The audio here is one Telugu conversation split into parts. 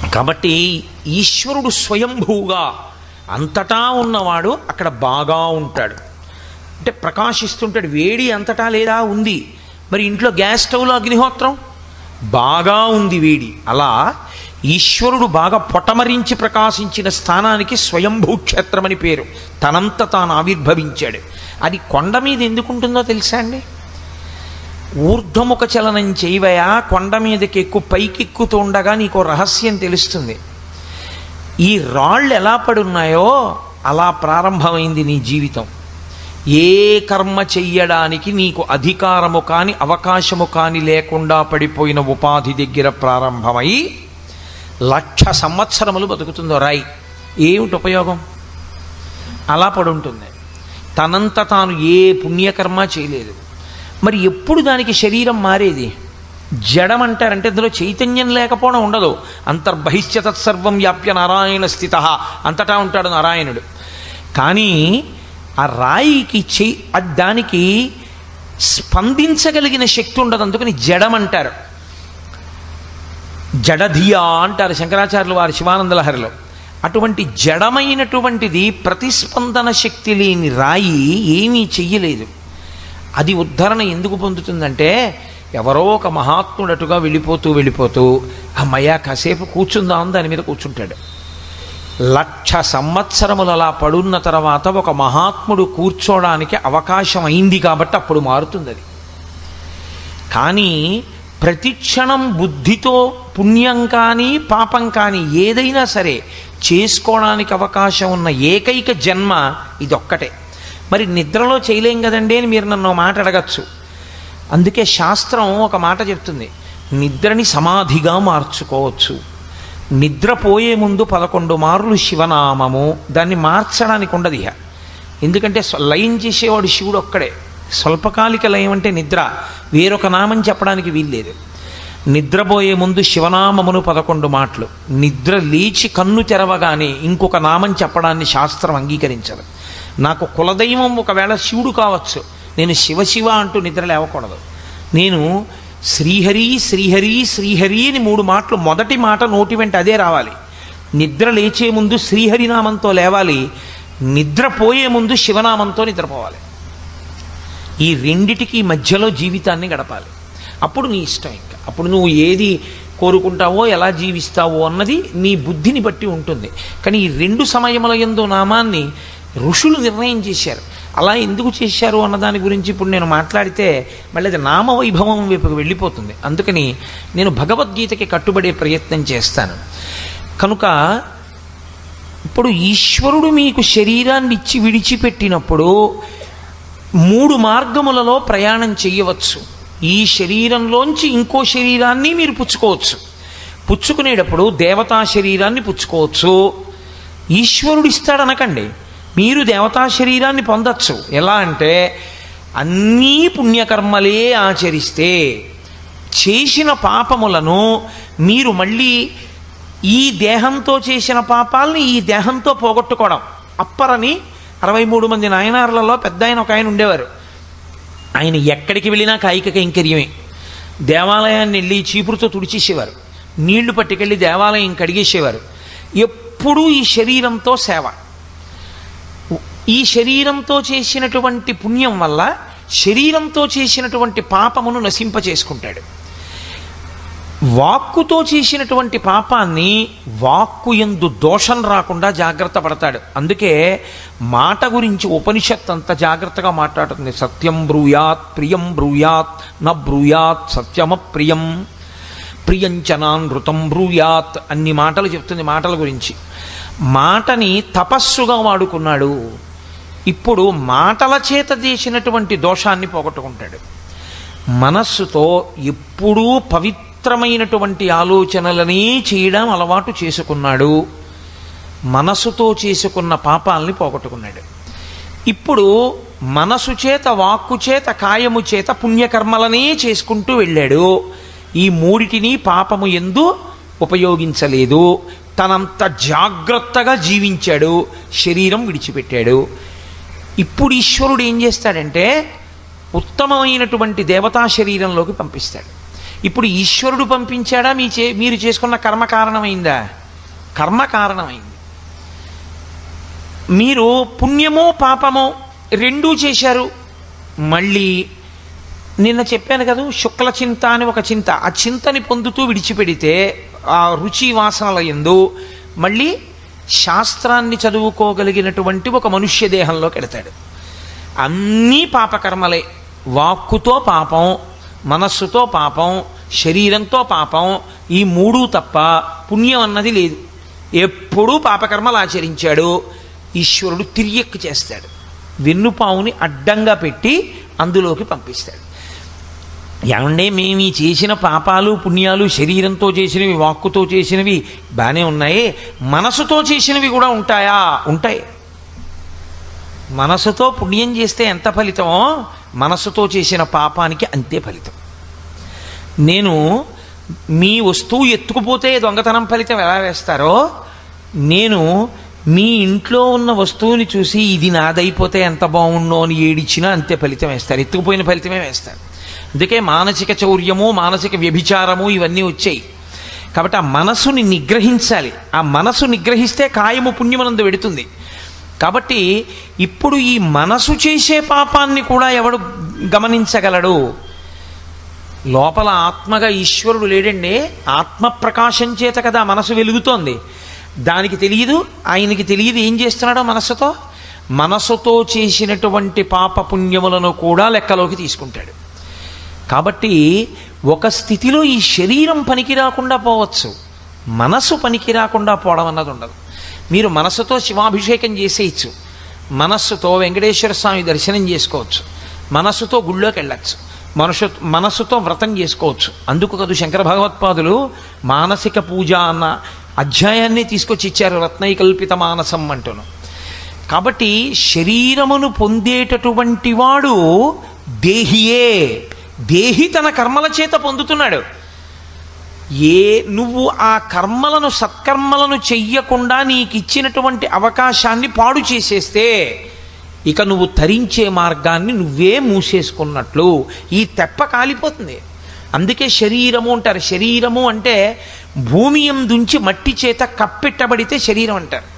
కాబట్టి ఈశ్వరుడు స్వయంభూగా అంతటా ఉన్నవాడు అక్కడ బాగా ఉంటాడు అంటే ప్రకాశిస్తుంటాడు వేడి అంతటా లేదా ఉంది మరి ఇంట్లో గ్యాస్ స్టవ్లో అగ్నిహోత్రం బాగా ఉంది వేడి అలా ఈశ్వరుడు బాగా పొటమరించి ప్రకాశించిన స్థానానికి స్వయంభూ క్షేత్రం అని పేరు తనంత తాను ఆవిర్భవించాడు అది కొండ మీద ఎందుకు ఉంటుందో తెలుసా అండి ఊర్ధ్వముఖ చలనం చేయవయా కొండ మీదకి ఎక్కువ పైకెక్కుతూ ఉండగా నీకు రహస్యం తెలుస్తుంది ఈ రాళ్ళు ఎలా పడున్నాయో అలా ప్రారంభమైంది నీ జీవితం ఏ కర్మ చెయ్యడానికి నీకు అధికారము కాని అవకాశము కాని లేకుండా పడిపోయిన ఉపాధి దగ్గర ప్రారంభమై లక్ష సంవత్సరములు బతుకుతుందో రాయి ఏమిటి ఉపయోగం అలా పడుంటుంది తనంత తాను ఏ పుణ్యకర్మ చేయలేదు మరి ఎప్పుడు దానికి శరీరం మారేది జడం అంటారంటే ఇందులో చైతన్యం లేకపోవడం ఉండదు అంతర్బహిష్య తత్సర్వం వ్యాప్య నారాయణ స్థిత అంతటా ఉంటాడు నారాయణుడు కానీ ఆ రాయికి చై అది దానికి స్పందించగలిగిన శక్తి ఉండదు అందుకని జడం అంటారు జడధియా అంటారు శంకరాచార్యులు వారి శివానంద లహరిలో అటువంటి జడమైనటువంటిది ప్రతిస్పందన శక్తి లేని రాయి ఏమీ చెయ్యలేదు అది ఉద్ధరణ ఎందుకు పొందుతుందంటే ఎవరో ఒక మహాత్ముడటుగా వెళ్ళిపోతూ వెళ్ళిపోతూ అమ్మయ్య కాసేపు కూర్చుందాం దాని మీద కూర్చుంటాడు లక్ష సంవత్సరములు అలా పడున్న తర్వాత ఒక మహాత్ముడు కూర్చోడానికి అవకాశం అయింది కాబట్టి అప్పుడు మారుతుంది అది కానీ ప్రతిక్షణం బుద్ధితో పుణ్యం కానీ పాపం కానీ ఏదైనా సరే చేసుకోవడానికి అవకాశం ఉన్న ఏకైక జన్మ ఇదొక్కటే మరి నిద్రలో చేయలేం కదండి అని మీరు నన్ను ఓ మాట అడగచ్చు అందుకే శాస్త్రం ఒక మాట చెప్తుంది నిద్రని సమాధిగా మార్చుకోవచ్చు నిద్రపోయే ముందు పదకొండు మార్లు శివనామము దాన్ని మార్చడానికి ఉండదు ఇహ ఎందుకంటే స్వ- లయం చేసేవాడు శివుడు ఒక్కడే స్వల్పకాలిక లయం అంటే నిద్ర వేరొక నామం చెప్పడానికి వీల్లేదు నిద్రపోయే ముందు శివనామమును పదకొండు మాటలు నిద్ర లేచి కన్ను తెరవగానే ఇంకొక నామం చెప్పడాన్ని శాస్త్రం అంగీకరించదు నాకు కులదైవం ఒకవేళ శివుడు కావచ్చు నేను శివ శివ అంటూ నిద్ర లేవకూడదు నేను శ్రీహరి శ్రీహరి శ్రీహరి అని మూడు మాటలు మొదటి మాట నోటి వెంట అదే రావాలి నిద్ర లేచే ముందు శ్రీహరి నామంతో లేవాలి నిద్రపోయే ముందు శివనామంతో నిద్రపోవాలి ఈ రెండిటికి మధ్యలో జీవితాన్ని గడపాలి అప్పుడు నీ ఇష్టం ఇంకా అప్పుడు నువ్వు ఏది కోరుకుంటావో ఎలా జీవిస్తావో అన్నది నీ బుద్ధిని బట్టి ఉంటుంది కానీ ఈ రెండు సమయముల ఎందు నామాన్ని ఋషులు నిర్ణయం చేశారు అలా ఎందుకు చేశారు అన్న దాని గురించి ఇప్పుడు నేను మాట్లాడితే మళ్ళీ అది నామవైభవం వైపుకి వెళ్ళిపోతుంది అందుకని నేను భగవద్గీతకి కట్టుబడే ప్రయత్నం చేస్తాను కనుక ఇప్పుడు ఈశ్వరుడు మీకు శరీరాన్ని ఇచ్చి విడిచిపెట్టినప్పుడు మూడు మార్గములలో ప్రయాణం చేయవచ్చు ఈ శరీరంలోంచి ఇంకో శరీరాన్ని మీరు పుచ్చుకోవచ్చు పుచ్చుకునేటప్పుడు దేవతా శరీరాన్ని పుచ్చుకోవచ్చు ఈశ్వరుడు ఇస్తాడనకండి మీరు దేవతా శరీరాన్ని పొందొచ్చు ఎలా అంటే అన్నీ పుణ్యకర్మలే ఆచరిస్తే చేసిన పాపములను మీరు మళ్ళీ ఈ దేహంతో చేసిన పాపాలని ఈ దేహంతో పోగొట్టుకోవడం అప్పరని అరవై మూడు మంది నాయనార్లలో పెద్ద ఆయన ఒక ఆయన ఉండేవారు ఆయన ఎక్కడికి వెళ్ళినా కాయిక కైంకర్యమే దేవాలయాన్ని వెళ్ళి చీపురుతో తుడిచేసేవారు నీళ్లు పట్టుకెళ్ళి దేవాలయం కడిగేసేవారు ఎప్పుడూ ఈ శరీరంతో సేవ ఈ శరీరంతో చేసినటువంటి పుణ్యం వల్ల శరీరంతో చేసినటువంటి పాపమును నశింపచేసుకుంటాడు వాక్కుతో చేసినటువంటి పాపాన్ని వాక్కు ఎందు దోషం రాకుండా జాగ్రత్త పడతాడు అందుకే మాట గురించి ఉపనిషత్ అంత జాగ్రత్తగా మాట్లాడుతుంది సత్యం బ్రూయాత్ ప్రియం బ్రూయాత్ న బ్రూయాత్ సత్యమ ప్రియం ప్రియంచనానృతం బ్రూయాత్ అన్ని మాటలు చెప్తుంది మాటల గురించి మాటని తపస్సుగా వాడుకున్నాడు ఇప్పుడు మాటల చేత చేసినటువంటి దోషాన్ని పోగొట్టుకుంటాడు మనస్సుతో ఎప్పుడూ పవిత్రమైనటువంటి ఆలోచనలని చేయడం అలవాటు చేసుకున్నాడు మనసుతో చేసుకున్న పాపాలని పోగొట్టుకున్నాడు ఇప్పుడు మనసు చేత వాక్కు చేత కాయము చేత పుణ్యకర్మలనే చేసుకుంటూ వెళ్ళాడు ఈ మూడిటిని పాపము ఎందు ఉపయోగించలేదు తనంత జాగ్రత్తగా జీవించాడు శరీరం విడిచిపెట్టాడు ఇప్పుడు ఈశ్వరుడు ఏం చేస్తాడంటే ఉత్తమమైనటువంటి దేవతా శరీరంలోకి పంపిస్తాడు ఇప్పుడు ఈశ్వరుడు పంపించాడా మీ చే మీరు చేసుకున్న కర్మ కారణమైందా కర్మ కారణమైంది మీరు పుణ్యమో పాపమో రెండూ చేశారు మళ్ళీ నిన్న చెప్పాను కదా శుక్ల చింత అని ఒక చింత ఆ చింతని పొందుతూ విడిచిపెడితే ఆ రుచి వాసనల ఎందు మళ్ళీ శాస్త్రాన్ని చదువుకోగలిగినటువంటి ఒక మనుష్య దేహంలోకి వెడతాడు అన్నీ పాపకర్మలే వాక్కుతో పాపం మనస్సుతో పాపం శరీరంతో పాపం ఈ మూడు తప్ప పుణ్యం అన్నది లేదు ఎప్పుడూ పాపకర్మలు ఆచరించాడు ఈశ్వరుడు తిరియక్కు చేస్తాడు వెన్నుపావుని అడ్డంగా పెట్టి అందులోకి పంపిస్తాడు ఏమంటే మేము ఈ చేసిన పాపాలు పుణ్యాలు శరీరంతో చేసినవి వాక్కుతో చేసినవి బాగానే ఉన్నాయి మనసుతో చేసినవి కూడా ఉంటాయా ఉంటాయి మనసుతో పుణ్యం చేస్తే ఎంత ఫలితమో మనసుతో చేసిన పాపానికి అంతే ఫలితం నేను మీ వస్తువు ఎత్తుకుపోతే దొంగతనం ఫలితం ఎలా వేస్తారో నేను మీ ఇంట్లో ఉన్న వస్తువుని చూసి ఇది నాదైపోతే ఎంత బాగుండో అని ఏడిచ్చినా అంతే ఫలితం వేస్తారు ఎత్తుకుపోయిన ఫలితమే వేస్తారు అందుకే మానసిక చౌర్యము మానసిక వ్యభిచారము ఇవన్నీ వచ్చాయి కాబట్టి ఆ మనసుని నిగ్రహించాలి ఆ మనసు నిగ్రహిస్తే కాయము పుణ్యమనందు వెడుతుంది కాబట్టి ఇప్పుడు ఈ మనసు చేసే పాపాన్ని కూడా ఎవడు గమనించగలడు లోపల ఆత్మగా ఈశ్వరుడు లేడండి ఆత్మ ప్రకాశం చేత కదా మనసు వెలుగుతోంది దానికి తెలియదు ఆయనకి తెలియదు ఏం చేస్తున్నాడో మనస్సుతో మనసుతో చేసినటువంటి పాప పుణ్యములను కూడా లెక్కలోకి తీసుకుంటాడు కాబట్టి ఒక స్థితిలో ఈ శరీరం పనికి రాకుండా పోవచ్చు మనసు పనికి రాకుండా పోవడం అన్నది ఉండదు మీరు మనసుతో శివాభిషేకం చేసేయచ్చు మనస్సుతో వెంకటేశ్వర స్వామి దర్శనం చేసుకోవచ్చు మనస్సుతో గుళ్ళోకి వెళ్ళచ్చు మనసు మనస్సుతో వ్రతం చేసుకోవచ్చు అందుకు కదు శంకర భగవత్పాదులు మానసిక పూజ అన్న అధ్యాయాన్ని తీసుకొచ్చి ఇచ్చారు రత్నైకల్పిత మానసం అంటును కాబట్టి శరీరమును పొందేటటువంటి వాడు దేహియే దేహి తన కర్మల చేత పొందుతున్నాడు ఏ నువ్వు ఆ కర్మలను సత్కర్మలను చెయ్యకుండా నీకు ఇచ్చినటువంటి అవకాశాన్ని పాడు చేసేస్తే ఇక నువ్వు తరించే మార్గాన్ని నువ్వే మూసేసుకున్నట్లు ఈ తెప్ప కాలిపోతుంది అందుకే శరీరము అంటారు శరీరము అంటే భూమి ఎందుంచి మట్టి చేత కప్పెట్టబడితే శరీరం అంటారు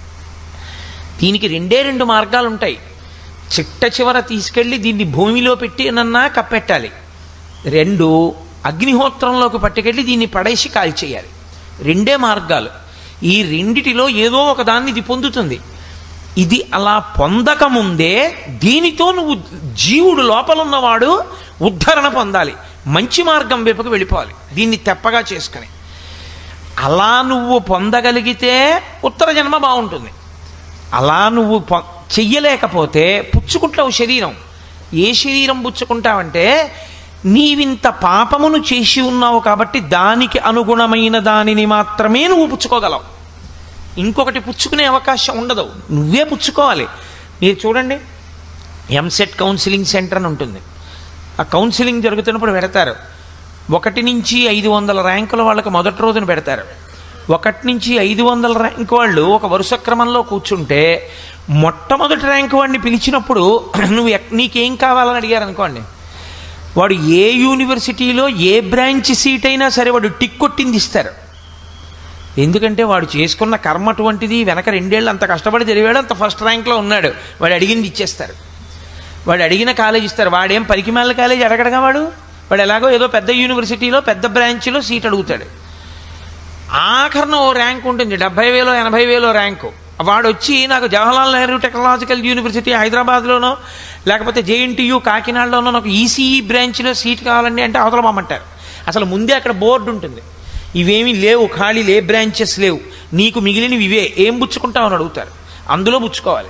దీనికి రెండే రెండు మార్గాలు ఉంటాయి చిట్ట చివర తీసుకెళ్ళి దీన్ని భూమిలో పెట్టి నన్నా కప్పెట్టాలి రెండు అగ్నిహోత్రంలోకి పట్టుకెళ్ళి దీన్ని పడేసి కాల్చేయాలి రెండే మార్గాలు ఈ రెండిటిలో ఏదో ఒక దాన్ని ఇది పొందుతుంది ఇది అలా పొందకముందే దీనితో నువ్వు జీవుడు లోపల ఉన్నవాడు ఉద్ధరణ పొందాలి మంచి మార్గం వైపుకు వెళ్ళిపోవాలి దీన్ని తెప్పగా చేసుకుని అలా నువ్వు పొందగలిగితే ఉత్తర జన్మ బాగుంటుంది అలా నువ్వు పొ చెయ్యలేకపోతే పుచ్చుకుంటావు శరీరం ఏ శరీరం పుచ్చుకుంటావంటే నీవింత పాపమును చేసి ఉన్నావు కాబట్టి దానికి అనుగుణమైన దానిని మాత్రమే నువ్వు పుచ్చుకోగలవు ఇంకొకటి పుచ్చుకునే అవకాశం ఉండదు నువ్వే పుచ్చుకోవాలి మీరు చూడండి ఎంసెట్ కౌన్సిలింగ్ సెంటర్ అని ఉంటుంది ఆ కౌన్సిలింగ్ జరుగుతున్నప్పుడు పెడతారు ఒకటి నుంచి ఐదు వందల ర్యాంకుల వాళ్ళకి మొదటి రోజున పెడతారు ఒకటి నుంచి ఐదు వందల ర్యాంక్ వాళ్ళు ఒక వరుస క్రమంలో కూర్చుంటే మొట్టమొదటి ర్యాంక్ వాడిని పిలిచినప్పుడు నువ్వు ఎక్- నీకేం కావాలని అడిగారు అనుకోండి వాడు ఏ యూనివర్సిటీలో ఏ బ్రాంచ్ సీట్ అయినా సరే వాడు టిక్ కొట్టింది ఇస్తారు ఎందుకంటే వాడు చేసుకున్న కర్మ అటువంటిది వెనక రెండేళ్ళు అంత కష్టపడి చదివాడు అంత ఫస్ట్ ర్యాంక్లో ఉన్నాడు వాడు అడిగింది ఇచ్చేస్తారు వాడు అడిగిన కాలేజ్ ఇస్తారు వాడేం పరికిమాల కాలేజ్ అడగడగా వాడు వాడు ఎలాగో ఏదో పెద్ద యూనివర్సిటీలో పెద్ద బ్రాంచ్లో సీట్ అడుగుతాడు ఆఖరణ ఓ ర్యాంక్ ఉంటుంది డెబ్బై వేలో ఎనభై వేలో ర్యాంకు వాడు వచ్చి నాకు జవహర్లాల్ నెహ్రూ టెక్నాలజికల్ యూనివర్సిటీ హైదరాబాద్లోనో లేకపోతే జేఎన్టీయూ కాకినాడలోనో నాకు ఈసీఈ బ్రాంచ్లో సీట్ కావాలండి అంటే అవతల పంపంటారు అసలు ముందే అక్కడ బోర్డు ఉంటుంది ఇవేమీ లేవు ఖాళీ లే బ్రాంచెస్ లేవు నీకు మిగిలినవి ఇవే ఏం పుచ్చుకుంటావు అని అడుగుతారు అందులో పుచ్చుకోవాలి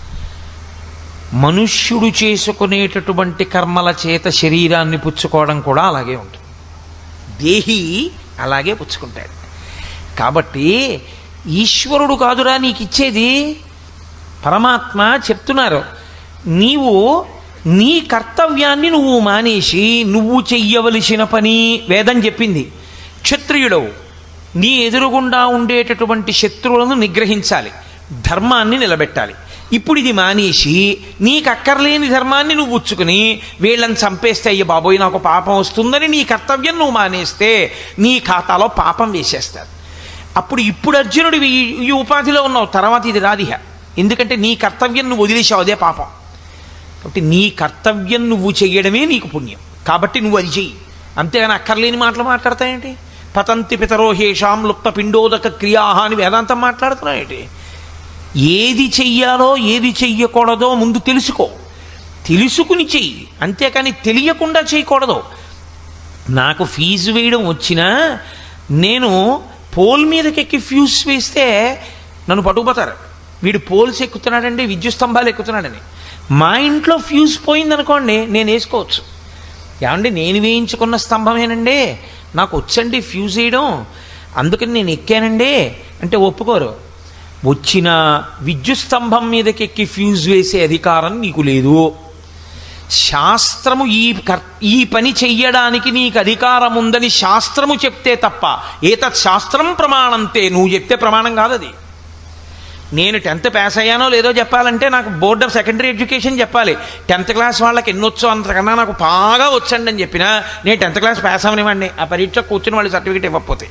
మనుష్యుడు చేసుకునేటటువంటి కర్మల చేత శరీరాన్ని పుచ్చుకోవడం కూడా అలాగే ఉంటుంది దేహి అలాగే పుచ్చుకుంటాడు కాబట్టి ఈశ్వరుడు కాదురా నీకు ఇచ్చేది పరమాత్మ చెప్తున్నారు నీవు నీ కర్తవ్యాన్ని నువ్వు మానేసి నువ్వు చెయ్యవలసిన పని వేదం చెప్పింది క్షత్రియుడవు నీ ఎదురుగుండా ఉండేటటువంటి శత్రువులను నిగ్రహించాలి ధర్మాన్ని నిలబెట్టాలి ఇప్పుడు ఇది మానేసి నీకు అక్కర్లేని ధర్మాన్ని నువ్వు ఉచ్చుకుని వీళ్ళని చంపేస్తే అయ్య బాబోయ్ నాకు పాపం వస్తుందని నీ కర్తవ్యం నువ్వు మానేస్తే నీ ఖాతాలో పాపం వేసేస్తారు అప్పుడు ఇప్పుడు అర్జునుడు ఈ ఈ ఉపాధిలో ఉన్నావు తర్వాత ఇది రాదిహ ఎందుకంటే నీ కర్తవ్యం నువ్వు వదిలేసావు అదే పాపం కాబట్టి నీ కర్తవ్యం నువ్వు చెయ్యడమే నీకు పుణ్యం కాబట్టి నువ్వు అది చెయ్యి అంతేగాని అక్కర్లేని మాటలు మాట్లాడతాయేంటి పతంతి పితరోహేషాం లుప్త పిండోదక క్రియాహ అని వేదాంతం మాట్లాడుతున్నాయేంటి ఏది చెయ్యాలో ఏది చెయ్యకూడదో ముందు తెలుసుకో తెలుసుకుని చెయ్యి అంతేకాని తెలియకుండా చేయకూడదు నాకు ఫీజు వేయడం వచ్చినా నేను పోల్ మీదకెక్కి ఫ్యూజ్ వేస్తే నన్ను పట్టుకుపోతారు వీడు పోల్స్ ఎక్కుతున్నాడండి విద్యుత్ స్తంభాలు ఎక్కుతున్నాడని మా ఇంట్లో ఫ్యూజ్ పోయిందనుకోండి నేను వేసుకోవచ్చు ఏమండి నేను వేయించుకున్న స్తంభమేనండి నాకు వచ్చండి ఫ్యూజ్ వేయడం అందుకని నేను ఎక్కానండి అంటే ఒప్పుకోరు వచ్చిన విద్యుత్ స్తంభం మీదకెక్కి ఫ్యూజ్ వేసే అధికారం నీకు లేదు శాస్త్రము ఈ కర్ ఈ పని చెయ్యడానికి నీకు అధికారం ఉందని శాస్త్రము చెప్తే తప్ప ఏతత్ శాస్త్రం ప్రమాణంతే నువ్వు చెప్తే ప్రమాణం కాదు అది నేను టెన్త్ పాస్ అయ్యానో లేదో చెప్పాలంటే నాకు బోర్డ్ ఆఫ్ సెకండరీ ఎడ్యుకేషన్ చెప్పాలి టెన్త్ క్లాస్ వాళ్ళకి ఎన్ని వచ్చో అంతకన్నా నాకు బాగా వచ్చండి అని చెప్పినా నేను టెన్త్ క్లాస్ పాస్ అవనివ్వండి ఆ పరీక్ష కూర్చుని వాళ్ళు సర్టిఫికేట్ ఇవ్వకపోతే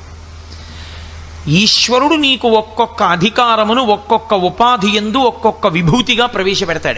ఈశ్వరుడు నీకు ఒక్కొక్క అధికారమును ఒక్కొక్క ఉపాధి ఎందు ఒక్కొక్క విభూతిగా ప్రవేశపెడతాడు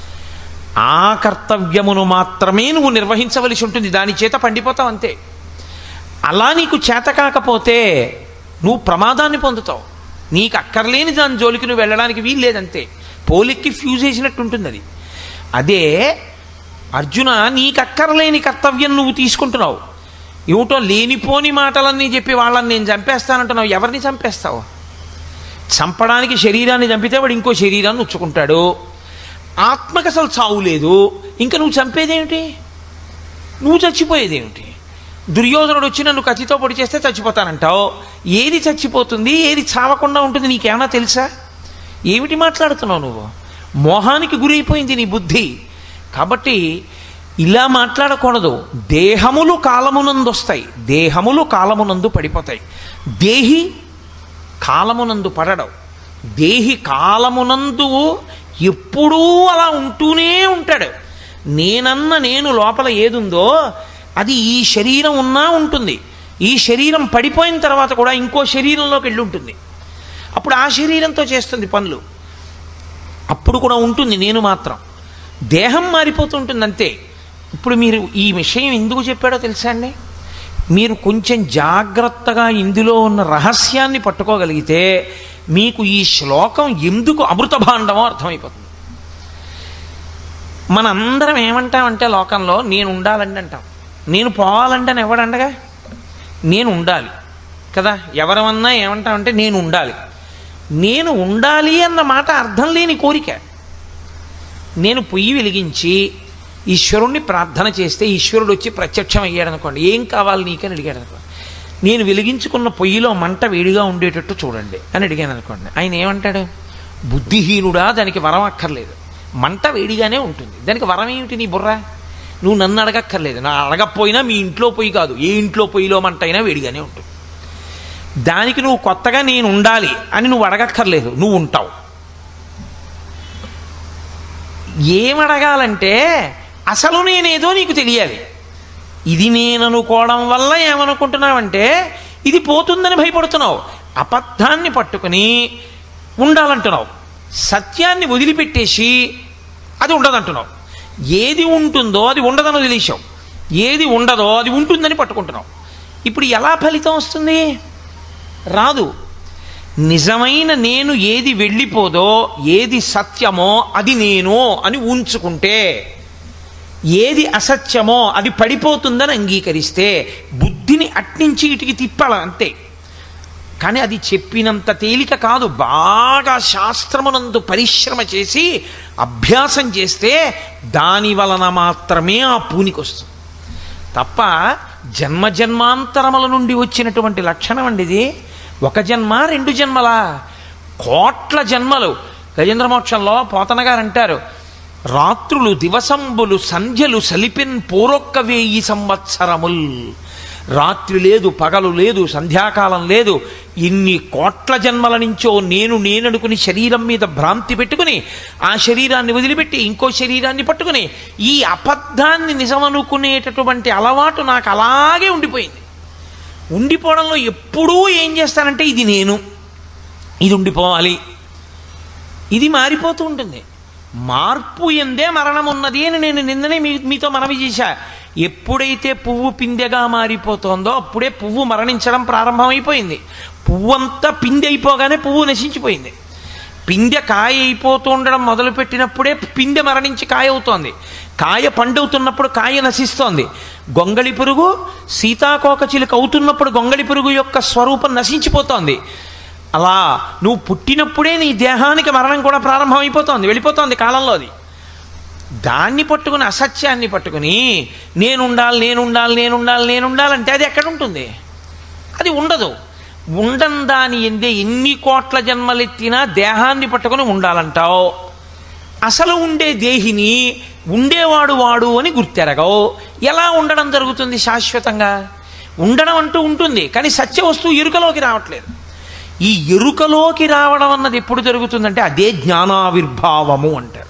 ఆ కర్తవ్యమును మాత్రమే నువ్వు నిర్వహించవలసి ఉంటుంది దాని చేత పండిపోతావు అంతే అలా నీకు చేత కాకపోతే నువ్వు ప్రమాదాన్ని పొందుతావు నీకు అక్కర్లేని దాని జోలికి నువ్వు వెళ్ళడానికి వీలు లేదంతే పోలిక్కి ఫ్యూజ్ చేసినట్టు ఉంటుంది అది అదే అర్జున నీకు అక్కర్లేని కర్తవ్యం నువ్వు తీసుకుంటున్నావు ఏమిటో లేనిపోని మాటలన్నీ చెప్పి వాళ్ళని నేను చంపేస్తానంటున్నావు ఎవరిని చంపేస్తావు చంపడానికి శరీరాన్ని చంపితే వాడు ఇంకో శరీరాన్ని ఉచ్చుకుంటాడు ఆత్మకు అసలు చావు లేదు ఇంకా నువ్వు చంపేదేమిటి నువ్వు చచ్చిపోయేదేమిటి దుర్యోధనుడు వచ్చి నన్ను కత్తితో పొడి చేస్తే చచ్చిపోతానంటావు ఏది చచ్చిపోతుంది ఏది చావకుండా ఉంటుంది నీకేమైనా తెలుసా ఏమిటి మాట్లాడుతున్నావు నువ్వు మోహానికి గురైపోయింది నీ బుద్ధి కాబట్టి ఇలా మాట్లాడకూడదు దేహములు కాలమునందు వస్తాయి దేహములు కాలమునందు పడిపోతాయి దేహి కాలమునందు పడడం దేహి కాలమునందు ఎప్పుడూ అలా ఉంటూనే ఉంటాడు నేనన్న నేను లోపల ఏదుందో అది ఈ శరీరం ఉన్నా ఉంటుంది ఈ శరీరం పడిపోయిన తర్వాత కూడా ఇంకో శరీరంలోకి వెళ్ళి ఉంటుంది అప్పుడు ఆ శరీరంతో చేస్తుంది పనులు అప్పుడు కూడా ఉంటుంది నేను మాత్రం దేహం మారిపోతుంటుంది అంతే ఇప్పుడు మీరు ఈ విషయం ఎందుకు చెప్పాడో తెలుసా అండి మీరు కొంచెం జాగ్రత్తగా ఇందులో ఉన్న రహస్యాన్ని పట్టుకోగలిగితే మీకు ఈ శ్లోకం ఎందుకు అమృత భాండమో అర్థమైపోతుంది మనందరం ఏమంటామంటే లోకంలో నేను ఉండాలండి అంటాం నేను పోవాలంటే అని ఎవడండగా నేను ఉండాలి కదా ఎవరమన్నా ఏమంటామంటే నేను ఉండాలి నేను ఉండాలి అన్న మాట అర్థం లేని కోరిక నేను పొయ్యి వెలిగించి ఈశ్వరుణ్ణి ప్రార్థన చేస్తే ఈశ్వరుడు వచ్చి ప్రత్యక్షం అయ్యాడు అనుకోండి ఏం కావాలి నీకని అడిగాడు అనుకోండి నేను వెలిగించుకున్న పొయ్యిలో మంట వేడిగా ఉండేటట్టు చూడండి అని అడిగాను అనుకోండి ఆయన ఏమంటాడు బుద్ధిహీనుడా దానికి వరం అక్కర్లేదు మంట వేడిగానే ఉంటుంది దానికి వరం ఏమిటి నీ బుర్ర నువ్వు నన్ను అడగక్కర్లేదు నా అడగకపోయినా మీ ఇంట్లో పొయ్యి కాదు ఏ ఇంట్లో పొయ్యిలో మంట అయినా వేడిగానే ఉంటుంది దానికి నువ్వు కొత్తగా నేను ఉండాలి అని నువ్వు అడగక్కర్లేదు నువ్వు ఉంటావు ఏమడగాలంటే అసలు నేనేదో నీకు తెలియాలి ఇది నేను అనుకోవడం వల్ల ఏమనుకుంటున్నావంటే ఇది పోతుందని భయపడుతున్నావు అబద్ధాన్ని పట్టుకుని ఉండాలంటున్నావు సత్యాన్ని వదిలిపెట్టేసి అది ఉండదంటున్నావు ఏది ఉంటుందో అది ఉండదని వదిలేసావు ఏది ఉండదో అది ఉంటుందని పట్టుకుంటున్నావు ఇప్పుడు ఎలా ఫలితం వస్తుంది రాదు నిజమైన నేను ఏది వెళ్ళిపోదో ఏది సత్యమో అది నేను అని ఉంచుకుంటే ఏది అసత్యమో అది పడిపోతుందని అంగీకరిస్తే బుద్ధిని అట్నుంచి ఇటుకి తిప్పాల అంతే కానీ అది చెప్పినంత తేలిక కాదు బాగా శాస్త్రమునందు పరిశ్రమ చేసి అభ్యాసం చేస్తే దాని వలన మాత్రమే ఆ పూనికి వస్తుంది తప్ప జన్మ జన్మాంతరముల నుండి వచ్చినటువంటి లక్షణం అండి ఇది ఒక జన్మ రెండు జన్మలా కోట్ల జన్మలు గజేంద్రమోక్షంలో పోతన గారు అంటారు రాత్రులు దివసంబులు సంధ్యలు సలిపిన్ పూరొక్క వేయి సంవత్సరముల్ రాత్రి లేదు పగలు లేదు సంధ్యాకాలం లేదు ఇన్ని కోట్ల జన్మల నుంచో నేను నేననుకుని శరీరం మీద భ్రాంతి పెట్టుకుని ఆ శరీరాన్ని వదిలిపెట్టి ఇంకో శరీరాన్ని పట్టుకుని ఈ అబద్ధాన్ని నిజమనుకునేటటువంటి అలవాటు నాకు అలాగే ఉండిపోయింది ఉండిపోవడంలో ఎప్పుడూ ఏం చేస్తానంటే ఇది నేను ఇది ఉండిపోవాలి ఇది మారిపోతూ ఉంటుంది మార్పు ఎందే మరణం ఉన్నది అని నేను నిన్ననే మీ మీతో మనవి చేశా ఎప్పుడైతే పువ్వు పిందెగా మారిపోతుందో అప్పుడే పువ్వు మరణించడం ప్రారంభమైపోయింది పువ్వు అంతా పిందె అయిపోగానే పువ్వు నశించిపోయింది పిందె కాయ అయిపోతూ ఉండడం మొదలుపెట్టినప్పుడే పిందె మరణించి కాయ అవుతోంది కాయ పండుతున్నప్పుడు కాయ నశిస్తోంది గొంగళి పురుగు సీతాకోక చిలుక అవుతున్నప్పుడు గొంగళి పురుగు యొక్క స్వరూపం నశించిపోతోంది అలా నువ్వు పుట్టినప్పుడే నీ దేహానికి మరణం కూడా ప్రారంభమైపోతోంది వెళ్ళిపోతోంది కాలంలో అది దాన్ని పట్టుకుని అసత్యాన్ని పట్టుకుని నేనుండాలి నేనుండాలి నేనుండాలి నేనుండాలంటే అది ఎక్కడ ఉంటుంది అది ఉండదు ఉండం దాని ఎందే ఎన్ని కోట్ల జన్మలెత్తినా దేహాన్ని పట్టుకొని ఉండాలంటావు అసలు ఉండే దేహిని ఉండేవాడు వాడు అని గుర్తెరగవు ఎలా ఉండడం జరుగుతుంది శాశ్వతంగా ఉండడం అంటూ ఉంటుంది కానీ సత్య వస్తువు ఎరుకలోకి రావట్లేదు ఈ ఎరుకలోకి రావడం అన్నది ఎప్పుడు జరుగుతుందంటే అదే జ్ఞానావిర్భావము అంటారు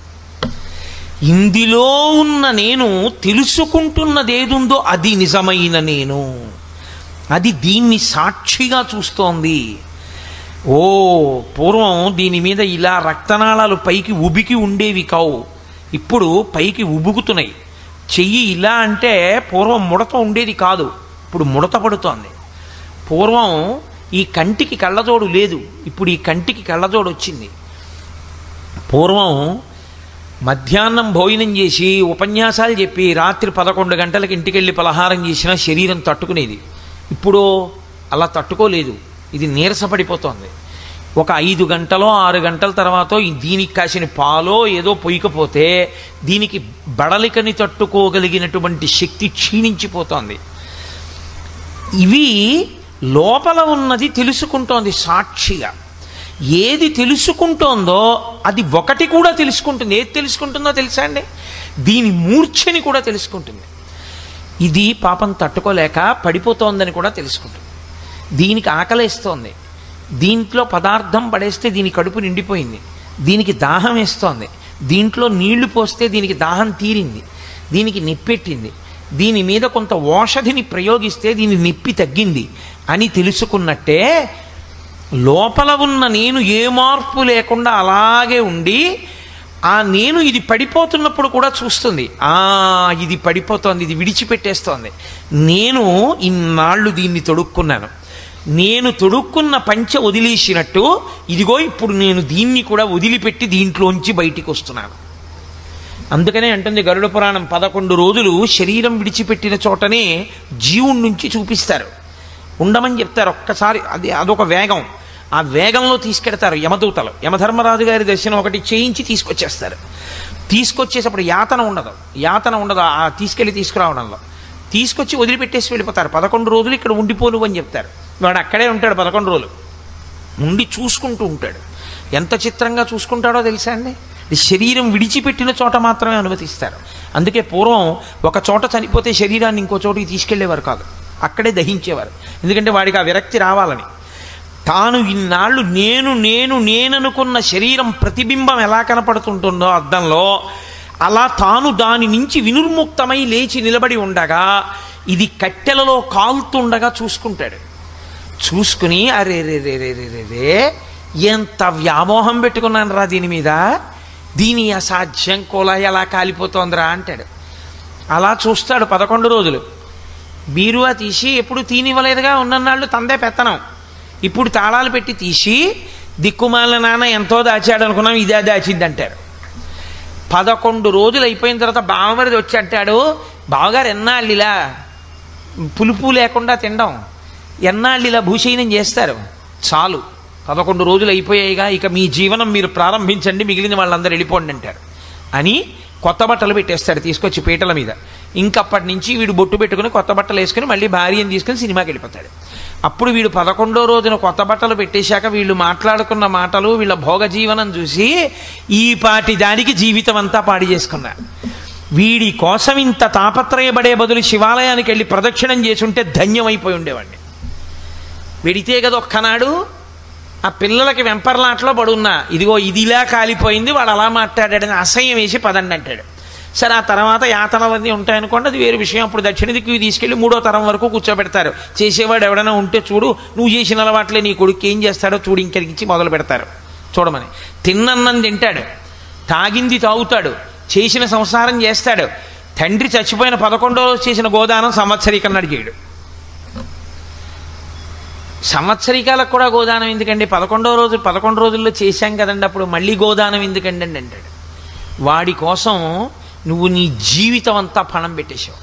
ఇందులో ఉన్న నేను తెలుసుకుంటున్నదేదుందో అది నిజమైన నేను అది దీన్ని సాక్షిగా చూస్తోంది ఓ పూర్వం దీని మీద ఇలా రక్తనాళాలు పైకి ఉబికి ఉండేవి కావు ఇప్పుడు పైకి ఉబుకుతున్నాయి చెయ్యి ఇలా అంటే పూర్వం ముడత ఉండేది కాదు ఇప్పుడు ముడత పడుతోంది పూర్వం ఈ కంటికి కళ్ళజోడు లేదు ఇప్పుడు ఈ కంటికి కళ్ళజోడు వచ్చింది పూర్వం మధ్యాహ్నం భోజనం చేసి ఉపన్యాసాలు చెప్పి రాత్రి పదకొండు గంటలకు ఇంటికెళ్ళి పలహారం చేసినా శరీరం తట్టుకునేది ఇప్పుడు అలా తట్టుకోలేదు ఇది నీరసపడిపోతోంది ఒక ఐదు గంటలో ఆరు గంటల తర్వాత ఈ దీనికి కాసిన పాలో ఏదో పొయ్యకపోతే దీనికి బడలికని తట్టుకోగలిగినటువంటి శక్తి క్షీణించిపోతోంది ఇవి లోపల ఉన్నది తెలుసుకుంటోంది సాక్షిగా ఏది తెలుసుకుంటోందో అది ఒకటి కూడా తెలుసుకుంటుంది ఏది తెలుసుకుంటుందో తెలుసా అండి దీని మూర్ఛని కూడా తెలుసుకుంటుంది ఇది పాపం తట్టుకోలేక పడిపోతోందని కూడా తెలుసుకుంటుంది దీనికి ఆకలేస్తోంది దీంట్లో పదార్థం పడేస్తే దీని కడుపు నిండిపోయింది దీనికి దాహం వేస్తోంది దీంట్లో నీళ్లు పోస్తే దీనికి దాహం తీరింది దీనికి నిప్పెట్టింది దీని మీద కొంత ఓషధిని ప్రయోగిస్తే దీని నిప్పి తగ్గింది అని తెలుసుకున్నట్టే లోపల ఉన్న నేను ఏ మార్పు లేకుండా అలాగే ఉండి ఆ నేను ఇది పడిపోతున్నప్పుడు కూడా చూస్తుంది ఆ ఇది పడిపోతోంది ఇది విడిచిపెట్టేస్తోంది నేను ఇన్నాళ్ళు దీన్ని తొడుక్కున్నాను నేను తొడుక్కున్న పంచె వదిలేసినట్టు ఇదిగో ఇప్పుడు నేను దీన్ని కూడా వదిలిపెట్టి దీంట్లోంచి బయటికి వస్తున్నాను అందుకనే అంటుంది గరుడ పురాణం పదకొండు రోజులు శరీరం విడిచిపెట్టిన చోటనే జీవుడి నుంచి చూపిస్తారు ఉండమని చెప్తారు ఒక్కసారి అది అదొక వేగం ఆ వేగంలో తీసుకెడతారు యమదూతలు యమధర్మరాజు గారి దర్శనం ఒకటి చేయించి తీసుకొచ్చేస్తారు తీసుకొచ్చేటప్పుడు యాతన ఉండదు యాతన ఉండదు ఆ తీసుకెళ్ళి తీసుకురావడంలో తీసుకొచ్చి వదిలిపెట్టేసి వెళ్ళిపోతారు పదకొండు రోజులు ఇక్కడ ఉండిపోను అని చెప్తారు వాడు అక్కడే ఉంటాడు పదకొండు రోజులు ఉండి చూసుకుంటూ ఉంటాడు ఎంత చిత్రంగా చూసుకుంటాడో తెలుసా అండి ఇది శరీరం విడిచిపెట్టిన చోట మాత్రమే అనుమతిస్తారు అందుకే పూర్వం ఒక చోట చనిపోతే శరీరాన్ని ఇంకో చోటికి తీసుకెళ్లేవారు కాదు అక్కడే దహించేవారు ఎందుకంటే వాడికి ఆ విరక్తి రావాలని తాను ఇన్నాళ్ళు నేను నేను నేననుకున్న శరీరం ప్రతిబింబం ఎలా కనపడుతుంటుందో అద్దంలో అలా తాను దాని నుంచి వినుర్ముక్తమై లేచి నిలబడి ఉండగా ఇది కట్టెలలో కాలుతుండగా చూసుకుంటాడు చూసుకుని అరే రే రే రే రే రే రే ఎంత వ్యామోహం పెట్టుకున్నాను రా దీని మీద దీని అసాధ్యం కోలా ఎలా కాలిపోతోందిరా అంటాడు అలా చూస్తాడు పదకొండు రోజులు బీరువా తీసి ఎప్పుడు తీనివ్వలేదుగా ఉన్ననాళ్ళు తందే పెత్తనం ఇప్పుడు తాళాలు పెట్టి తీసి దిక్కుమాల నాన్న ఎంతో దాచాడు అనుకున్నాం ఇదే దాచింది అంటారు పదకొండు రోజులు అయిపోయిన తర్వాత బావమరిది వచ్చి అంటాడు బావగారు ఎన్నాళ్ళు ఇలా పులుపు లేకుండా తినడం ఎన్నాళ్ళు ఇలా భూషయనం చేస్తారు చాలు పదకొండు రోజులు అయిపోయాయిగా ఇక మీ జీవనం మీరు ప్రారంభించండి మిగిలిన వాళ్ళందరూ వెళ్ళిపోండి అంటారు అని కొత్త బట్టలు పెట్టేస్తాడు తీసుకొచ్చి పీటల మీద ఇంకప్పటి నుంచి వీడు బొట్టు పెట్టుకుని కొత్త బట్టలు వేసుకుని మళ్ళీ భార్యను తీసుకుని సినిమాకి వెళ్ళిపోతాడు అప్పుడు వీడు పదకొండో రోజున కొత్త బట్టలు పెట్టేశాక వీళ్ళు మాట్లాడుకున్న మాటలు వీళ్ళ భోగ జీవనం చూసి ఈ పాటి దానికి జీవితం అంతా పాడి చేసుకున్నారు వీడి కోసం ఇంత తాపత్రయపడే బదులు శివాలయానికి వెళ్ళి ప్రదక్షిణం చేసుంటే ధన్యమైపోయి ఉండేవాడిని వెడితే కదా ఒక్కనాడు ఆ పిల్లలకి వెంపర్లాట్లో పడున్నా ఇదిగో ఇదిలా కాలిపోయింది వాడు అలా మాట్లాడాడని అసహ్యం వేసి పదండి అంటాడు సరే ఆ తర్వాత యాతనలన్నీ ఉంటాయనుకోండి అది వేరే విషయం అప్పుడు దక్షిణ దిక్కు తీసుకెళ్ళి మూడో తరం వరకు కూర్చోబెడతారు చేసేవాడు ఎవడైనా ఉంటే చూడు నువ్వు చేసిన అలవాట్లే నీ కొడుకు ఏం చేస్తాడో చూడు ఇంకరిగించి మొదలు పెడతారు చూడమని తిన్నన్నం తింటాడు తాగింది తాగుతాడు చేసిన సంసారం చేస్తాడు తండ్రి చచ్చిపోయిన పదకొండో రోజు చేసిన గోదానం సంవత్సరీకన్నాడు చేయడు సంవత్సరికాలకు కూడా గోదానం ఎందుకండి పదకొండో రోజు పదకొండు రోజుల్లో చేశాం కదండి అప్పుడు మళ్ళీ గోదానం ఎందుకండి అండి అంటాడు వాడి కోసం నువ్వు నీ జీవితం అంతా పణం పెట్టేశావు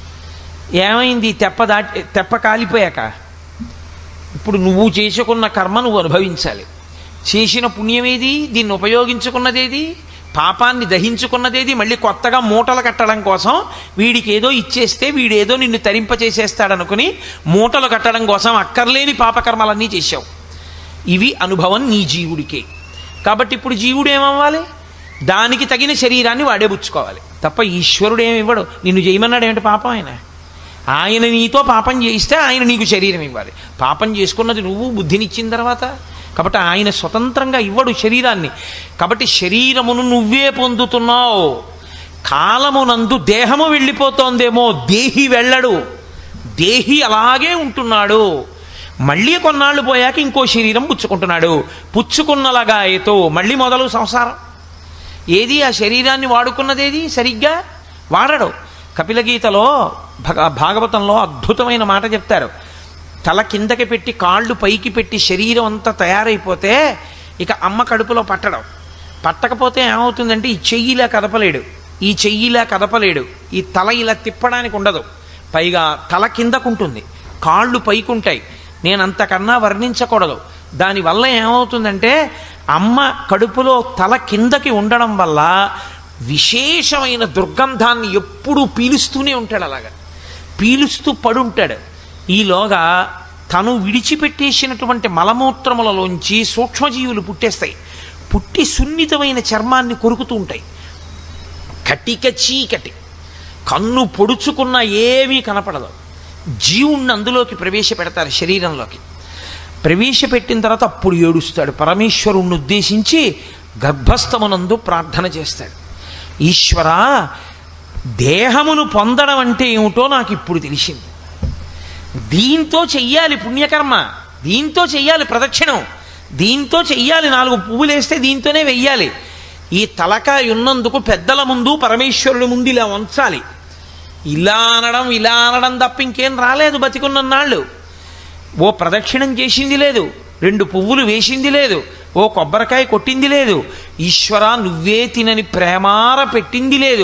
ఏమైంది తెప్ప దాటి తెప్ప కాలిపోయాక ఇప్పుడు నువ్వు చేసుకున్న కర్మ నువ్వు అనుభవించాలి చేసిన పుణ్యమేది దీన్ని ఉపయోగించుకున్నదేది పాపాన్ని దహించుకున్నదేది మళ్ళీ కొత్తగా మూటలు కట్టడం కోసం వీడికి ఏదో ఇచ్చేస్తే వీడేదో నిన్ను తరింపచేసేస్తాడనుకుని మూటలు కట్టడం కోసం అక్కర్లేని పాపకర్మలన్నీ చేశావు ఇవి అనుభవం నీ జీవుడికే కాబట్టి ఇప్పుడు జీవుడు ఏమవ్వాలి దానికి తగిన శరీరాన్ని వాడే పుచ్చుకోవాలి తప్ప ఈశ్వరుడు ఏమి ఇవ్వడు నిన్ను చేయమన్నాడు ఏమిటి పాపం ఆయన ఆయన నీతో పాపం చేయిస్తే ఆయన నీకు శరీరం ఇవ్వాలి పాపం చేసుకున్నది నువ్వు బుద్ధినిచ్చిన తర్వాత కాబట్టి ఆయన స్వతంత్రంగా ఇవ్వడు శరీరాన్ని కాబట్టి శరీరమును నువ్వే పొందుతున్నావు కాలమునందు దేహము వెళ్ళిపోతోందేమో దేహి వెళ్ళడు దేహి అలాగే ఉంటున్నాడు మళ్ళీ కొన్నాళ్ళు పోయాక ఇంకో శరీరం పుచ్చుకుంటున్నాడు పుచ్చుకున్నలగాయతో మళ్ళీ మొదలు సంసారం ఏది ఆ శరీరాన్ని వాడుకున్నదేది సరిగ్గా వాడడు కపిలగీతలో భగ భాగవతంలో అద్భుతమైన మాట చెప్తారు తల కిందకి పెట్టి కాళ్ళు పైకి పెట్టి శరీరం అంతా తయారైపోతే ఇక అమ్మ కడుపులో పట్టడం పట్టకపోతే ఏమవుతుందంటే ఈ చెయ్యిలా కదపలేడు ఈ చెయ్యిలా కదపలేడు ఈ తల ఇలా తిప్పడానికి ఉండదు పైగా తల కిందకుంటుంది కాళ్ళు పైకుంటాయి నేను అంతకన్నా వర్ణించకూడదు దానివల్ల ఏమవుతుందంటే అమ్మ కడుపులో తల కిందకి ఉండడం వల్ల విశేషమైన దుర్గంధాన్ని ఎప్పుడూ పీలుస్తూనే ఉంటాడు అలాగా పీలుస్తూ పడుంటాడు ఈలోగా తను విడిచిపెట్టేసినటువంటి మలమూత్రములలోంచి సూక్ష్మజీవులు పుట్టేస్తాయి పుట్టి సున్నితమైన చర్మాన్ని కొరుకుతూ ఉంటాయి కటిక చీకటి కన్ను పొడుచుకున్న ఏమీ కనపడదు జీవుణ్ణి అందులోకి ప్రవేశపెడతారు శరీరంలోకి ప్రవేశపెట్టిన తర్వాత అప్పుడు ఏడుస్తాడు పరమేశ్వరుణ్ణి ఉద్దేశించి గర్భస్థమునందు ప్రార్థన చేస్తాడు ఈశ్వరా దేహమును పొందడం అంటే ఏమిటో నాకు ఇప్పుడు తెలిసింది దీంతో చెయ్యాలి పుణ్యకర్మ దీంతో చెయ్యాలి ప్రదక్షిణం దీంతో చెయ్యాలి నాలుగు పువ్వులు వేస్తే దీంతోనే వెయ్యాలి ఈ తలకాయ ఉన్నందుకు పెద్దల ముందు పరమేశ్వరుడి ముందు ఇలా ఉంచాలి ఇలా అనడం ఇలా అనడం తప్ప ఇంకేం రాలేదు బతికున్న నాళ్ళు ఓ ప్రదక్షిణం చేసింది లేదు రెండు పువ్వులు వేసింది లేదు ఓ కొబ్బరికాయ కొట్టింది లేదు ఈశ్వర నువ్వే తినని ప్రేమార పెట్టింది లేదు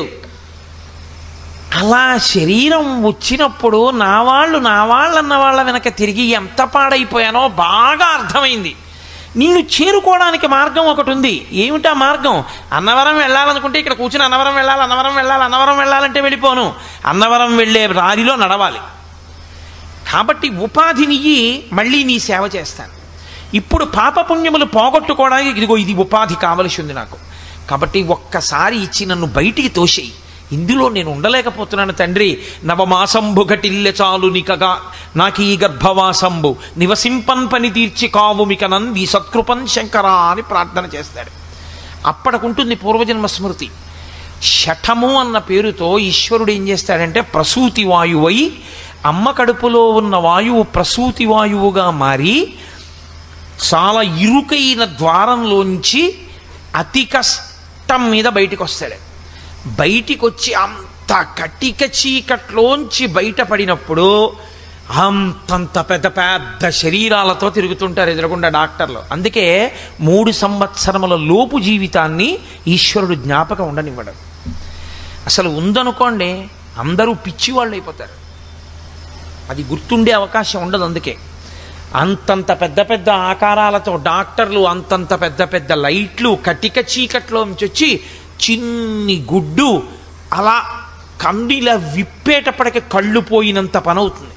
అలా శరీరం వచ్చినప్పుడు నా వాళ్ళు నా వాళ్ళన్న వాళ్ళ వెనక తిరిగి ఎంత పాడైపోయానో బాగా అర్థమైంది నిన్ను చేరుకోవడానికి మార్గం ఒకటి ఉంది ఏమిటా మార్గం అన్నవరం వెళ్ళాలనుకుంటే ఇక్కడ కూర్చుని అన్నవరం వెళ్ళాలి అన్నవరం వెళ్ళాలి అన్నవరం వెళ్ళాలంటే వెళ్ళిపోను అన్నవరం వెళ్ళే దారిలో నడవాలి కాబట్టి ఉపాధినియ్యి మళ్ళీ నీ సేవ చేస్తాను ఇప్పుడు పాపపుణ్యములు పోగొట్టుకోవడానికి ఇదిగో ఇది ఉపాధి కావలసి ఉంది నాకు కాబట్టి ఒక్కసారి ఇచ్చి నన్ను బయటికి తోసేయి ఇందులో నేను ఉండలేకపోతున్నాను తండ్రి నవమాసంబు ఘటిల్లె చాలు నికగా నాకు ఈ గర్భవాసంబు నివసింపన్ పని తీర్చి కావు మిక నంది సత్కృపన్ శంకరా అని ప్రార్థన చేస్తాడు అప్పటికుంటుంది పూర్వజన్మ స్మృతి శఠము అన్న పేరుతో ఈశ్వరుడు ఏం చేస్తాడంటే ప్రసూతి వాయువై అమ్మ కడుపులో ఉన్న వాయువు ప్రసూతి వాయువుగా మారి చాలా ఇరుకైన ద్వారంలోంచి అతి కష్టం మీద బయటికి వస్తాడు బయటికి వచ్చి అంత కటిక చీకట్లోంచి బయటపడినప్పుడు అంతంత పెద్ద పెద్ద శరీరాలతో తిరుగుతుంటారు ఎదురకుండా డాక్టర్లు అందుకే మూడు సంవత్సరముల లోపు జీవితాన్ని ఈశ్వరుడు జ్ఞాపకం ఉండనివ్వడం అసలు ఉందనుకోండి అందరూ పిచ్చివాళ్ళు అయిపోతారు అది గుర్తుండే అవకాశం ఉండదు అందుకే అంతంత పెద్ద పెద్ద ఆకారాలతో డాక్టర్లు అంతంత పెద్ద పెద్ద లైట్లు కటిక చీకట్లో నుంచి వచ్చి చిన్ని గుడ్డు అలా కండిలా విప్పేటప్పటికి కళ్ళు పోయినంత పని అవుతుంది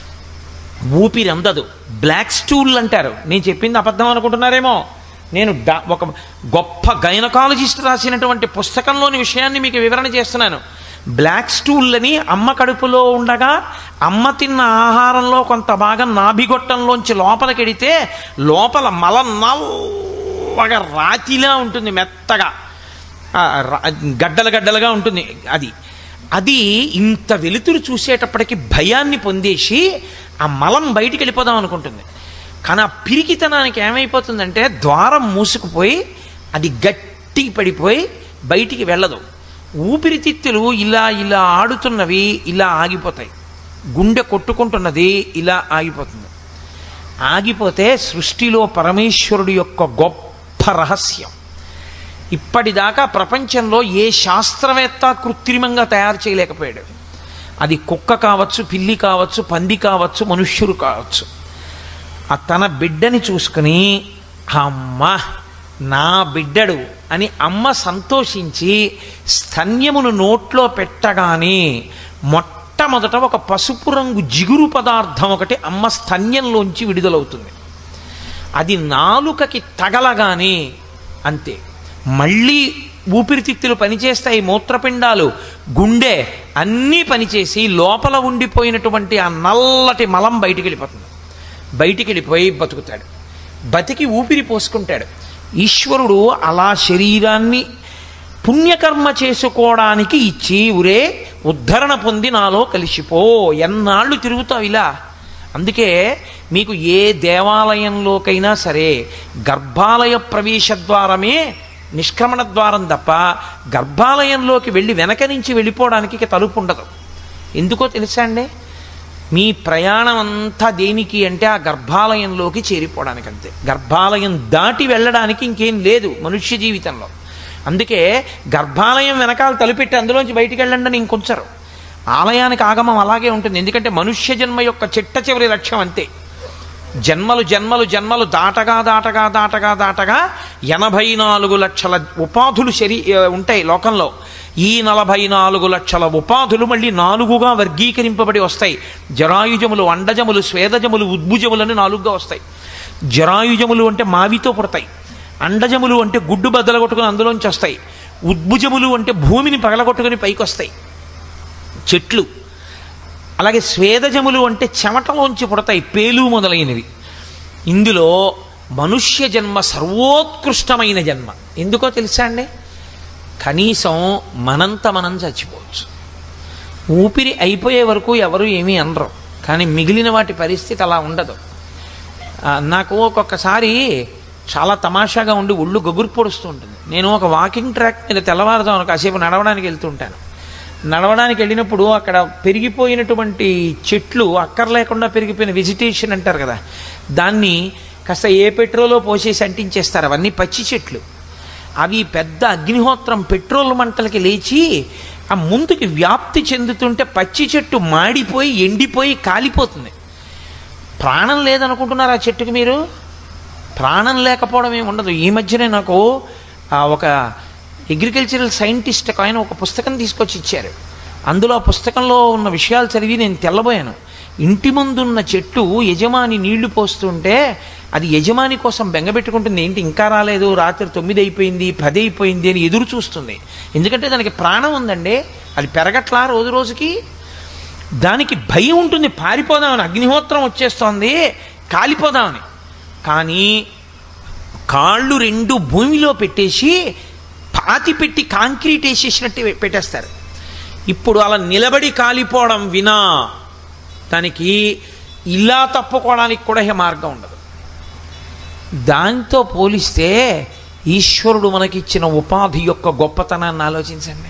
ఊపిరి అందదు బ్లాక్ స్టూల్ అంటారు నేను చెప్పింది అబద్ధం అనుకుంటున్నారేమో నేను డా ఒక గొప్ప గైనకాలజిస్ట్ రాసినటువంటి పుస్తకంలోని విషయాన్ని మీకు వివరణ చేస్తున్నాను బ్లాక్ స్టూల్ అని అమ్మ కడుపులో ఉండగా అమ్మ తిన్న ఆహారంలో కొంత భాగం నాభిగొట్టంలోంచి లోపలికెడితే లోపల మల నల్లగా రాతిలా ఉంటుంది మెత్తగా ఆ, ర- గడ్డలు గడ్డలుగా ఉంటుంది అది అది ఇంత వెలుతురు చూసేటప్పటికి భయాన్ని పొందేసి ఆ మలం బయటికి వెళ్ళిపోదాం అనుకుంటుంది కానీ ఆ పిరికితనానికి ఏమైపోతుందంటే ద్వారం మూసుకుపోయి అది గట్టి పడిపోయి బయటికి వెళ్ళదు ఊపిరితిత్తులు ఇలా ఇలా ఆడుతున్నవి ఇలా ఆగిపోతాయి గుండె కొట్టుకుంటున్నది ఇలా ఆగిపోతుంది ఆగిపోతే సృష్టిలో పరమేశ్వరుడు యొక్క గొప్ప రహస్యం ఇప్పటిదాకా ప్రపంచంలో ఏ శాస్త్రవేత్త కృత్రిమంగా తయారు చేయలేకపోయాడు అది కుక్క కావచ్చు పిల్లి కావచ్చు పంది కావచ్చు మనుష్యుడు కావచ్చు ఆ తన బిడ్డని చూసుకుని అమ్మ నా బిడ్డడు అని అమ్మ సంతోషించి స్తన్యమును నోట్లో పెట్టగానే మొట్టమొదట ఒక పసుపు రంగు జిగురు పదార్థం ఒకటి అమ్మ స్తన్యంలోంచి విడుదలవుతుంది అది నాలుకకి తగలగానే అంతే మళ్ళీ ఊపిరితిత్తులు పనిచేస్తాయి మూత్రపిండాలు గుండె అన్నీ పనిచేసి లోపల ఉండిపోయినటువంటి ఆ నల్లటి మలం బయటికి వెళ్ళిపోతుంది బయటికి వెళ్ళిపోయి బతుకుతాడు బతికి ఊపిరి పోసుకుంటాడు ఈశ్వరుడు అలా శరీరాన్ని పుణ్యకర్మ చేసుకోవడానికి ఇచ్చి ఉరే ఉద్ధరణ పొంది నాలో కలిసిపో ఎన్నాళ్ళు తిరుగుతావు ఇలా అందుకే మీకు ఏ దేవాలయంలోకైనా సరే గర్భాలయ ప్రవేశ ద్వారమే నిష్క్రమణ ద్వారం తప్ప గర్భాలయంలోకి వెళ్ళి వెనక నుంచి వెళ్ళిపోవడానికి ఇక తలుపు ఉండదు ఎందుకో తెలుసా అండి మీ ప్రయాణం అంతా దేనికి అంటే ఆ గర్భాలయంలోకి చేరిపోవడానికి అంతే గర్భాలయం దాటి వెళ్ళడానికి ఇంకేం లేదు మనుష్య జీవితంలో అందుకే గర్భాలయం వెనకాల తలుపెట్టి అందులోంచి బయటికి వెళ్ళండి అని ఇంకొంచరు ఆలయానికి ఆగమం అలాగే ఉంటుంది ఎందుకంటే మనుష్య జన్మ యొక్క చిట్ట చివరి లక్ష్యం అంతే జన్మలు జన్మలు జన్మలు దాటగా దాటగా దాటగా దాటగా ఎనభై నాలుగు లక్షల ఉపాధులు శరీ ఉంటాయి లోకంలో ఈ నలభై నాలుగు లక్షల ఉపాధులు మళ్ళీ నాలుగుగా వర్గీకరింపబడి వస్తాయి జరాయుజములు అండజములు స్వేదజములు ఉద్భుజములు అని నాలుగుగా వస్తాయి జరాయుజములు అంటే మావితో పుడతాయి అండజములు అంటే గుడ్డు బద్దలగొట్టుకుని అందులోంచి వస్తాయి ఉద్భుజములు అంటే భూమిని పగలగొట్టుకుని పైకి వస్తాయి చెట్లు అలాగే స్వేదజములు అంటే చెమటలోంచి పుడతాయి పేలు మొదలైనవి ఇందులో మనుష్య జన్మ సర్వోత్కృష్టమైన జన్మ ఎందుకో తెలుసా అండి కనీసం మనంత మనం చచ్చిపోవచ్చు ఊపిరి అయిపోయే వరకు ఎవరు ఏమీ అనరు కానీ మిగిలిన వాటి పరిస్థితి అలా ఉండదు ఆ, నాకు ఒక్కొక్కసారి చాలా తమాషాగా ఉండి ఒళ్ళు గగురు పొడుస్తూ ఉంటుంది నేను ఒక వాకింగ్ ట్రాక్ మీద తెల్లవారుదాం కాసేపు నడవడానికి వెళ్తుంటాను నడవడానికి వెళ్ళినప్పుడు అక్కడ పెరిగిపోయినటువంటి చెట్లు అక్కర్లేకుండా పెరిగిపోయిన వెజిటేషన్ అంటారు కదా దాన్ని కాస్త ఏ పెట్రోలో పోసేసి అంటించేస్తారు అవన్నీ పచ్చి చెట్లు అవి పెద్ద అగ్నిహోత్రం పెట్రోల్ మంటలకి లేచి ఆ ముందుకి వ్యాప్తి చెందుతుంటే పచ్చి చెట్టు మాడిపోయి ఎండిపోయి కాలిపోతుంది ప్రాణం లేదనుకుంటున్నారు ఆ చెట్టుకి మీరు ప్రాణం లేకపోవడం ఏమి ఉండదు ఈ మధ్యనే నాకు ఆ, ఒక అగ్రికల్చరల్ సైంటిస్ట్ ఒక ఆయన ఒక పుస్తకం తీసుకొచ్చి ఇచ్చారు అందులో ఆ పుస్తకంలో ఉన్న విషయాలు చదివి నేను తెల్లబోయాను ఇంటి ముందున్న చెట్టు యజమాని నీళ్లు పోస్తుంటే అది యజమాని కోసం బెంగపెట్టుకుంటుంది ఏంటి ఇంకా రాలేదు రాత్రి తొమ్మిది అయిపోయింది పది అయిపోయింది అని ఎదురు చూస్తుంది ఎందుకంటే దానికి ప్రాణం ఉందండి అది పెరగట్లా రోజు రోజుకి దానికి భయం ఉంటుంది పారిపోదామని అగ్నిహోత్రం వచ్చేస్తోంది కాలిపోదామని కానీ కాళ్ళు రెండు భూమిలో పెట్టేసి పాతి పెట్టి కాంక్రీట్ వేసేసినట్టు పెట్టేస్తారు ఇప్పుడు అలా నిలబడి కాలిపోవడం వినా దానికి ఇలా తప్పుకోవడానికి కూడా ఏ మార్గం ఉండదు దాంతో పోలిస్తే ఈశ్వరుడు మనకిచ్చిన ఉపాధి యొక్క గొప్పతనాన్ని ఆలోచించండి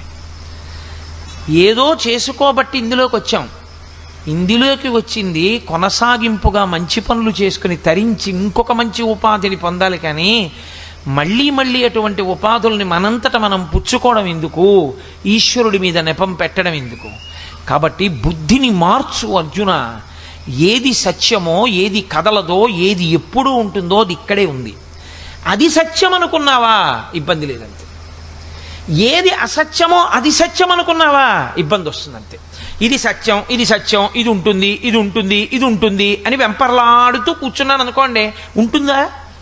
ఏదో చేసుకోబట్టి ఇందులోకి వచ్చాం ఇందులోకి వచ్చింది కొనసాగింపుగా మంచి పనులు చేసుకుని తరించి ఇంకొక మంచి ఉపాధిని పొందాలి కానీ మళ్ళీ మళ్ళీ అటువంటి ఉపాధుల్ని మనంతట మనం పుచ్చుకోవడం ఎందుకు ఈశ్వరుడి మీద నెపం పెట్టడం ఎందుకు కాబట్టి బుద్ధిని మార్చు అర్జున ఏది సత్యమో ఏది కదలదో ఏది ఎప్పుడూ ఉంటుందో అది ఇక్కడే ఉంది అది సత్యం అనుకున్నావా ఇబ్బంది లేదంతే ఏది అసత్యమో అది సత్యం అనుకున్నావా ఇబ్బంది వస్తుంది అంతే ఇది సత్యం ఇది సత్యం ఇది ఉంటుంది ఇది ఉంటుంది ఇది ఉంటుంది అని వెంపర్లాడుతూ కూర్చున్నాను అనుకోండి ఉంటుందా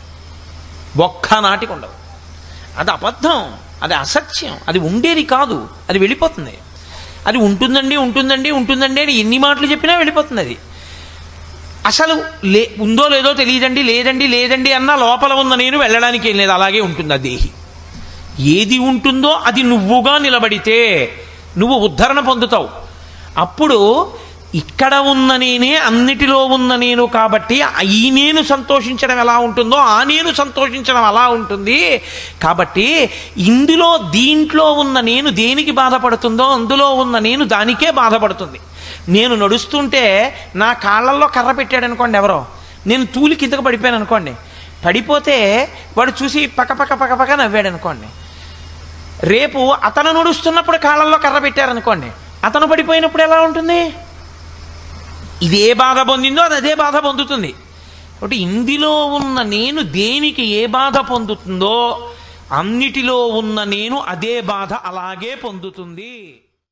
ఒక్కనాటికి ఉండదు అది అబద్ధం అది అసత్యం అది ఉండేది కాదు అది వెళ్ళిపోతుంది అది ఉంటుందండి ఉంటుందండి ఉంటుందండి అని ఎన్ని మాటలు చెప్పినా వెళ్ళిపోతుంది అది అసలు లే ఉందో లేదో తెలియదండి లేదండి లేదండి అన్న లోపల ఉన్న నేను వెళ్ళడానికి ఏం లేదు అలాగే ఉంటుంది ఆ దేహి ఏది ఉంటుందో అది నువ్వుగా నిలబడితే నువ్వు ఉద్ధరణ పొందుతావు అప్పుడు ఇక్కడ ఉన్న నేనే అన్నిటిలో ఉన్న నేను కాబట్టి ఈ నేను సంతోషించడం ఎలా ఉంటుందో ఆ నేను సంతోషించడం అలా ఉంటుంది కాబట్టి ఇందులో దీంట్లో ఉన్న నేను దేనికి బాధపడుతుందో అందులో ఉన్న నేను దానికే బాధపడుతుంది నేను నడుస్తుంటే నా కాళ్ళల్లో కర్ర పెట్టాడు అనుకోండి ఎవరో నేను తూలి కిందకు పడిపోయాను అనుకోండి పడిపోతే వాడు చూసి పక్క పక్క పక్క పక్క నవ్వాడు అనుకోండి రేపు అతను నడుస్తున్నప్పుడు కాళ్ళల్లో కర్ర పెట్టారనుకోండి అతను పడిపోయినప్పుడు ఎలా ఉంటుంది ఇదే బాధ పొందిందో అది అదే బాధ పొందుతుంది కాబట్టి ఇందులో ఉన్న నేను దేనికి ఏ బాధ పొందుతుందో అన్నిటిలో ఉన్న నేను అదే బాధ అలాగే పొందుతుంది